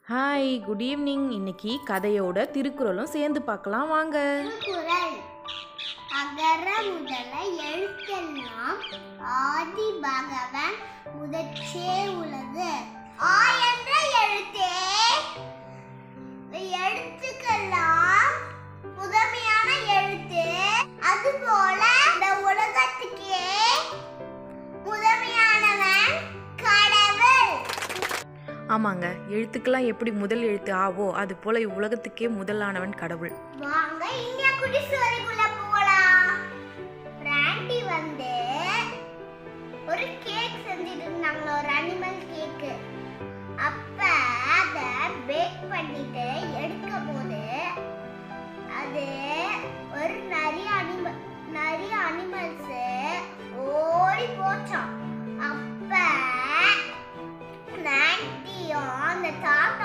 hi good evening இன்னைக்கு கதையோட திருக்குறளும் சேர்ந்து பார்க்கலாம் வாங்க திருக்குறள் அகர முதல எழுத்தெல்லாம் ஆதி பகவன் முதற்றே உலகு ஆ என்ற எழுத்தே இந்த எழுத்துக்கெல்லாம் முதன்மையான எழுத்து அதுபோல இந்த உலகத்துக்கே முதன்மையானவன் கடவுள் ஆமாங்க எழுத்துக்கெல்லாம் எப்படி முதல் எழுத்து ஆவோ அது போல உலகத்துக்கே முதலானவன் கடவுள் வாங்க இந்தியா குட்டி ஸ்டோரிக்குள்ள போகலாம் பிராண்டி வந்து ஒரு கேக் செஞ்சுட்டு இருந்தாங்க ஒரு அனிமல் கேக்கு அப்ப அத பேக் பண்ணிட்டு எடுக்கும் போது அது ஒரு நிறைய அனிமல் நிறைய அனிமல்ஸ் ஓடி போச்சாம் அப்ப நாட்டியும் அந்த தாக்கு